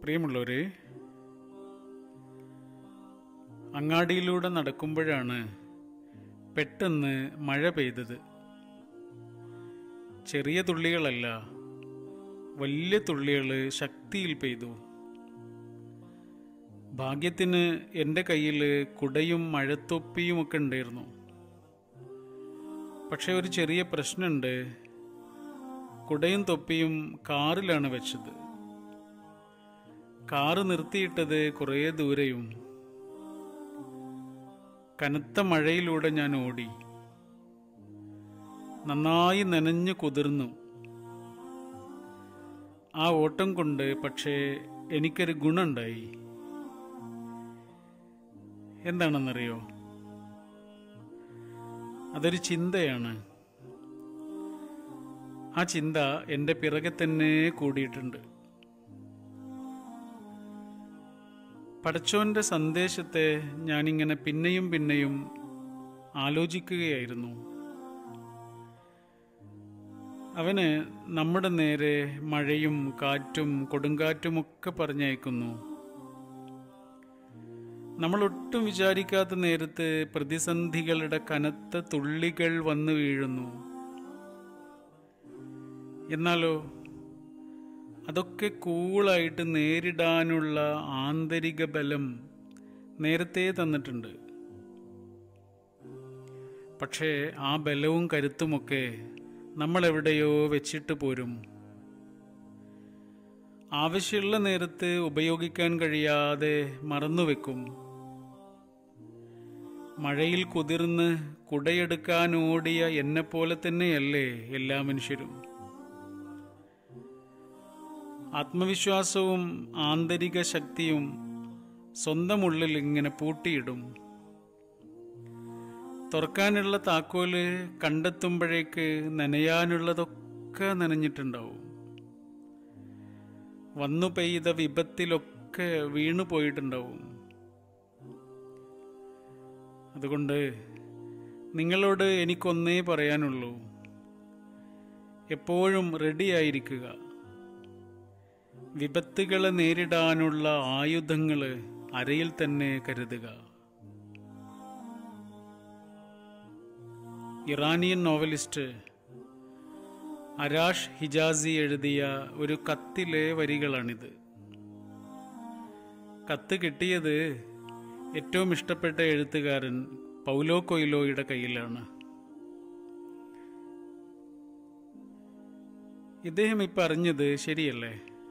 പ്രിയമുള്ളവരെ അങ്ങാടിയിലൂടെ നടക്കുമ്പോഴാണ് പെട്ടെന്ന് മഴ പെയ്തത് ചെറിയ തുള്ളികളല്ല വലിയ തുള്ളികൾ ശക്തിയിൽ പെയ്തു ഭാഗ്യത്തിന് എൻ്റെ കയ്യിൽ കുടയും മഴത്തൊപ്പിയും ഒക്കെ ഉണ്ടായിരുന്നു പക്ഷെ ഒരു ചെറിയ പ്രശ്നമുണ്ട് കുടയും തൊപ്പിയും കാറിലാണ് വെച്ചത് കാറ് നിർത്തിയിട്ടത് കുറേ ദൂരെയും കനത്ത മഴയിലൂടെ ഞാൻ ഓടി നന്നായി നനഞ്ഞു കുതിർന്നു ആ ഓട്ടം കൊണ്ട് പക്ഷേ എനിക്കൊരു ഗുണമുണ്ടായി എന്താണെന്നറിയോ അതൊരു ചിന്തയാണ് ആ ചിന്ത എൻ്റെ പിറകെ തന്നെ കൂടിയിട്ടുണ്ട് പടച്ചോന്റെ സന്ദേശത്തെ ഞാനിങ്ങനെ പിന്നെയും പിന്നെയും ആലോചിക്കുകയായിരുന്നു അവന് നമ്മുടെ നേരെ മഴയും കാറ്റും കൊടുങ്കാറ്റുമൊക്കെ പറഞ്ഞയക്കുന്നു നമ്മൾ ഒട്ടും വിചാരിക്കാത്ത നേരത്ത് പ്രതിസന്ധികളുടെ കനത്ത തുള്ളികൾ വന്നു വീഴുന്നു എന്നാലോ അതൊക്കെ കൂളായിട്ട് നേരിടാനുള്ള ആന്തരിക ബലം നേരത്തെ തന്നിട്ടുണ്ട് പക്ഷേ ആ ബലവും കരുത്തുമൊക്കെ നമ്മൾ എവിടെയോ വെച്ചിട്ട് പോരും ആവശ്യമുള്ള നേരത്ത് ഉപയോഗിക്കാൻ കഴിയാതെ മറന്നുവെക്കും മഴയിൽ കുതിർന്ന് കുടയെടുക്കാൻ ഓടിയ എന്നെപ്പോലെ തന്നെയല്ലേ എല്ലാ മനുഷ്യരും ആത്മവിശ്വാസവും ആന്തരിക ശക്തിയും സ്വന്തം ഉള്ളിൽ ഇങ്ങനെ പൂട്ടിയിടും തുറക്കാനുള്ള താക്കോല് കണ്ടെത്തുമ്പോഴേക്ക് നനയാനുള്ളതൊക്കെ നനഞ്ഞിട്ടുണ്ടാവും വന്നു പെയ്ത വിപത്തിലൊക്കെ വീണു പോയിട്ടുണ്ടാവും അതുകൊണ്ട് നിങ്ങളോട് എനിക്കൊന്നേ പറയാനുള്ളൂ എപ്പോഴും റെഡിയായിരിക്കുക വിപത്തുകളെ നേരിടാനുള്ള ആയുധങ്ങൾ അരയിൽ തന്നെ കരുതുക ഇറാനിയൻ നോവലിസ്റ്റ് അരാഷ് ഹിജാസി എഴുതിയ ഒരു കത്തിലെ വരികളാണിത് കത്ത് കിട്ടിയത് ഏറ്റവും ഇഷ്ടപ്പെട്ട എഴുത്തുകാരൻ പൗലോ കൊയിലോയുടെ കയ്യിലാണ് ഇദ്ദേഹം ഇപ്പം അറിഞ്ഞത് ശരിയല്ലേ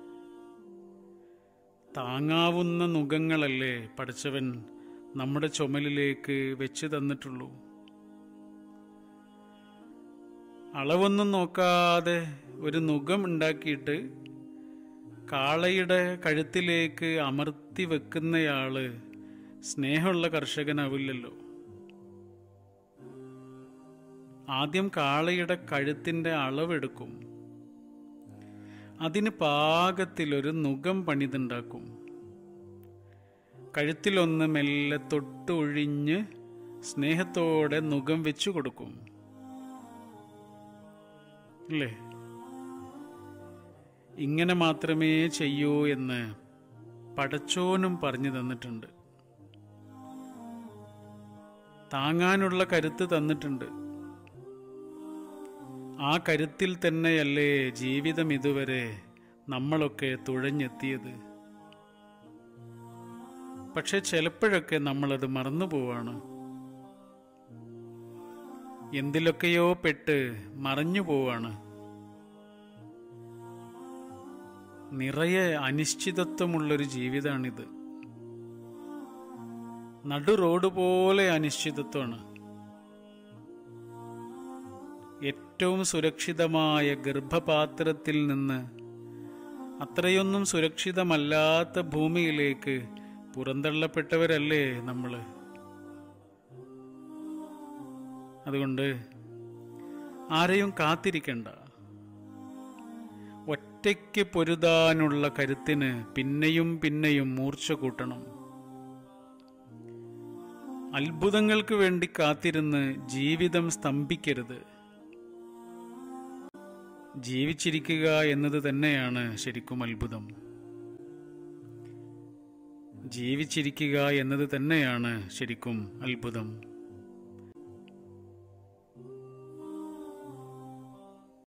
താങ്ങാവുന്ന നുഖങ്ങളല്ലേ പഠിച്ചവൻ നമ്മുടെ ചുമലിലേക്ക് വെച്ച് തന്നിട്ടുള്ളൂ അളവൊന്നും നോക്കാതെ ഒരു നുഖം ഉണ്ടാക്കിയിട്ട് കാളയുടെ കഴുത്തിലേക്ക് അമർത്തി വെക്കുന്നയാള് സ്നേഹമുള്ള കർഷകനാവില്ലല്ലോ ആദ്യം കാളയുടെ കഴുത്തിന്റെ അളവെടുക്കും അതിന് പാകത്തിലൊരു നുഖം പണിതുണ്ടാക്കും കഴുത്തിലൊന്ന് മെല്ലെ തൊട്ടൊഴിഞ്ഞ് സ്നേഹത്തോടെ നുഖം വെച്ചു കൊടുക്കും അല്ലേ ഇങ്ങനെ മാത്രമേ ചെയ്യൂ എന്ന് പടച്ചോനും പറഞ്ഞു തന്നിട്ടുണ്ട് താങ്ങാനുള്ള കരുത്ത് തന്നിട്ടുണ്ട് ആ കരുത്തിൽ തന്നെയല്ലേ ജീവിതം ഇതുവരെ നമ്മളൊക്കെ തുഴഞ്ഞെത്തിയത് പക്ഷെ ചിലപ്പോഴൊക്കെ നമ്മളത് മറന്നു പോവാണ് എന്തിലൊക്കെയോ പെട്ട് മറഞ്ഞു പോവാണ് നിറയെ അനിശ്ചിതത്വമുള്ളൊരു ജീവിതമാണിത് നടു റോഡ് പോലെ അനിശ്ചിതത്വമാണ് ഏറ്റവും സുരക്ഷിതമായ ഗർഭപാത്രത്തിൽ നിന്ന് അത്രയൊന്നും സുരക്ഷിതമല്ലാത്ത ഭൂമിയിലേക്ക് പുറന്തള്ളപ്പെട്ടവരല്ലേ നമ്മള് അതുകൊണ്ട് ആരെയും കാത്തിരിക്കണ്ട ഒറ്റയ്ക്ക് പൊരുതാനുള്ള കരുത്തിന് പിന്നെയും പിന്നെയും മൂർച്ച കൂട്ടണം അത്ഭുതങ്ങൾക്ക് വേണ്ടി കാത്തിരുന്ന് ജീവിതം സ്തംഭിക്കരുത് ജീവിച്ചിരിക്കുക എന്നത് തന്നെയാണ് ശരിക്കും അത്ഭുതം ജീവിച്ചിരിക്കുക എന്നത് തന്നെയാണ് ശരിക്കും അത്ഭുതം